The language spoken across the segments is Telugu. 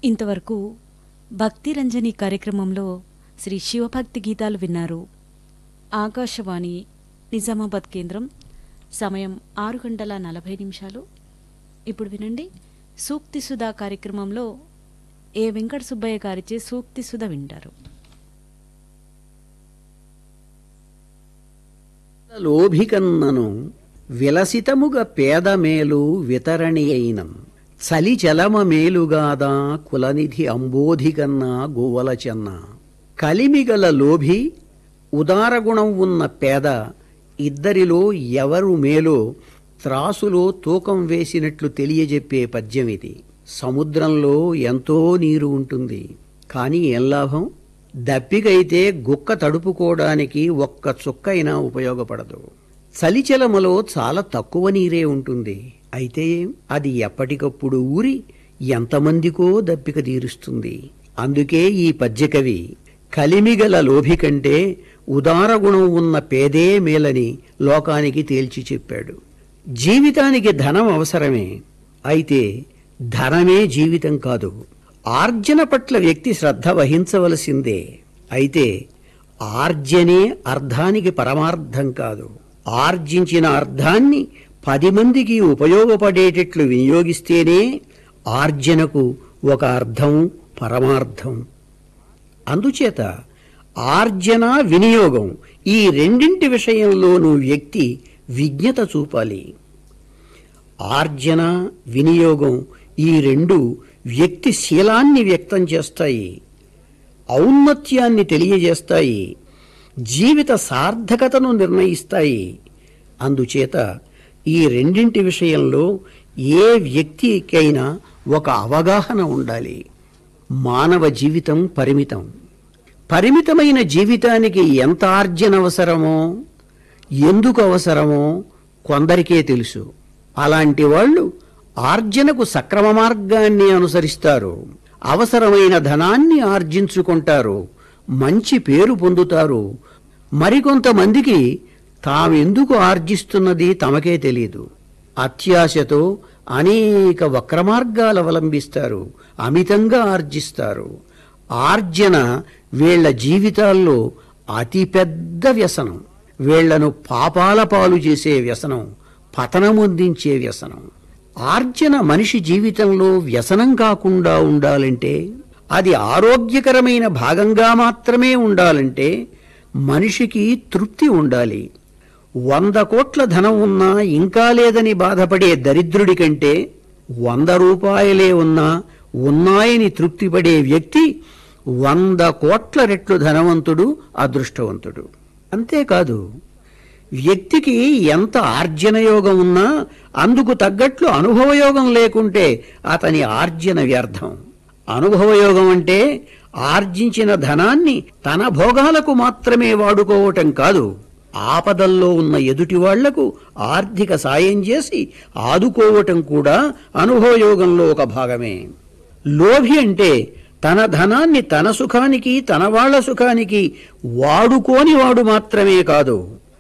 ఇంతవరకు భక్తి రంజని కార్యక్రమంలో శ్రీ శివభక్తి గీతాలు విన్నారు ఆకాశవాణి నిజామాబాద్ కేంద్రం సమయం ఆరు గంటల నలభై నిమిషాలు ఇప్పుడు వినండి సూక్తి సుధా కార్యక్రమంలో ఏ వెంకట సుబ్బయ్య గారిచే సూక్తి సుధ వింటారు లోభికన్నను విలసితముగ పేదమేలు వితరణి అయినం చలి చలమ మేలుగాదా కులనిధి అంబోధికన్నా గోవల చెన్న కలిమిగల లోభి ఉదారగుణం ఉన్న పేద ఇద్దరిలో ఎవరు మేలో త్రాసులో తూకం వేసినట్లు తెలియజెప్పే పద్యం ఇది సముద్రంలో ఎంతో నీరు ఉంటుంది కానీ ఏం లాభం దప్పికైతే గుక్క తడుపుకోవడానికి ఒక్క చుక్కైనా ఉపయోగపడదు చలిచలమలో చాలా తక్కువ నీరే ఉంటుంది అయితే అది ఎప్పటికప్పుడు ఊరి ఎంతమందికో దప్పిక తీరుస్తుంది అందుకే ఈ పద్యకవి కలిమిగల లోభి కంటే ఉదారగుణం ఉన్న పేదే మేలని లోకానికి తేల్చి చెప్పాడు జీవితానికి ధనం అవసరమే అయితే ధనమే జీవితం కాదు ఆర్జన పట్ల వ్యక్తి శ్రద్ధ వహించవలసిందే అయితే ఆర్జనే అర్థానికి పరమార్థం కాదు ఆర్జించిన అర్థాన్ని పది మందికి ఉపయోగపడేటట్లు వినియోగిస్తేనే ఆర్జనకు ఒక అర్థం పరమార్థం అందుచేత ఆర్జన వినియోగం ఈ రెండింటి విషయంలోనూ వ్యక్తి విజ్ఞత చూపాలి ఆర్జన వినియోగం ఈ రెండు వ్యక్తి శీలాన్ని వ్యక్తం చేస్తాయి ఔన్నత్యాన్ని తెలియజేస్తాయి జీవిత సార్థకతను నిర్ణయిస్తాయి అందుచేత ఈ రెండింటి విషయంలో ఏ వ్యక్తికైనా ఒక అవగాహన ఉండాలి మానవ జీవితం పరిమితం పరిమితమైన జీవితానికి ఎంత ఆర్జన అవసరమో ఎందుకు అవసరమో కొందరికే తెలుసు అలాంటి వాళ్ళు ఆర్జనకు సక్రమ మార్గాన్ని అనుసరిస్తారు అవసరమైన ధనాన్ని ఆర్జించుకుంటారు మంచి పేరు పొందుతారు మరికొంతమందికి తామెందుకు ఆర్జిస్తున్నది తమకే తెలియదు అత్యాశతో అనేక వక్రమార్గాలు అవలంబిస్తారు అమితంగా ఆర్జిస్తారు ఆర్జన వీళ్ల జీవితాల్లో అతిపెద్ద వ్యసనం వీళ్లను పాపాల పాలు చేసే వ్యసనం పతనమొందించే వ్యసనం ఆర్జన మనిషి జీవితంలో వ్యసనం కాకుండా ఉండాలంటే అది ఆరోగ్యకరమైన భాగంగా మాత్రమే ఉండాలంటే మనిషికి తృప్తి ఉండాలి వంద కోట్ల ధనం ఉన్నా ఇంకా లేదని బాధపడే దరిద్రుడి కంటే వంద రూపాయలే ఉన్నా ఉన్నాయని తృప్తిపడే వ్యక్తి వంద కోట్ల రెట్లు ధనవంతుడు అదృష్టవంతుడు అంతేకాదు వ్యక్తికి ఎంత ఆర్జనయోగం ఉన్నా అందుకు తగ్గట్లు అనుభవయోగం లేకుంటే అతని ఆర్జన వ్యర్థం అనుభవయోగం అంటే ఆర్జించిన ధనాన్ని తన భోగాలకు మాత్రమే వాడుకోవటం కాదు ఆపదల్లో ఉన్న ఎదుటి వాళ్లకు ఆర్థిక సాయం చేసి ఆదుకోవటం కూడా అనుభవయోగంలో ఒక భాగమే లోభి అంటే తన ధనాన్ని తన సుఖానికి తన వాళ్ల సుఖానికి వాడుకోని వాడు మాత్రమే కాదు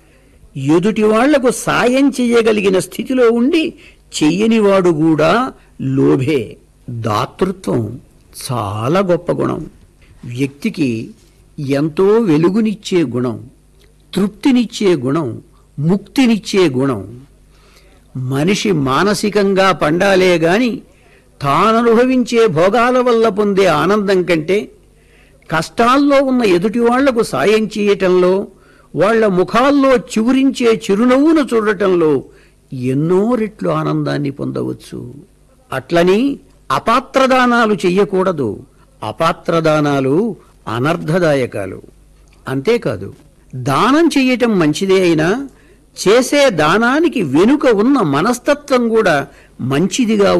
ఎదుటి వాళ్లకు సాయం చెయ్యగలిగిన స్థితిలో ఉండి చెయ్యనివాడు కూడా లోభే దాతృత్వం చాలా గొప్ప గుణం వ్యక్తికి ఎంతో వెలుగునిచ్చే గుణం తృప్తినిచ్చే గుణం ముక్తినిచ్చే గుణం మనిషి మానసికంగా పండాలే గాని తాననుభవించే భోగాల వల్ల పొందే ఆనందం కంటే కష్టాల్లో ఉన్న ఎదుటి వాళ్లకు సాయం చేయటంలో వాళ్ల ముఖాల్లో చివురించే చిరునవ్వును చూడటంలో ఎన్నో రెట్లు ఆనందాన్ని పొందవచ్చు అట్లని అపాత్రదానాలు చెయ్యకూడదు అపాత్రదానాలు అనర్థదాయకాలు అంతేకాదు దానం చెయ్యటం మంచిదే అయినా చేసే దానానికి వెనుక ఉన్న మనస్తత్వం కూడా మంచిదిగా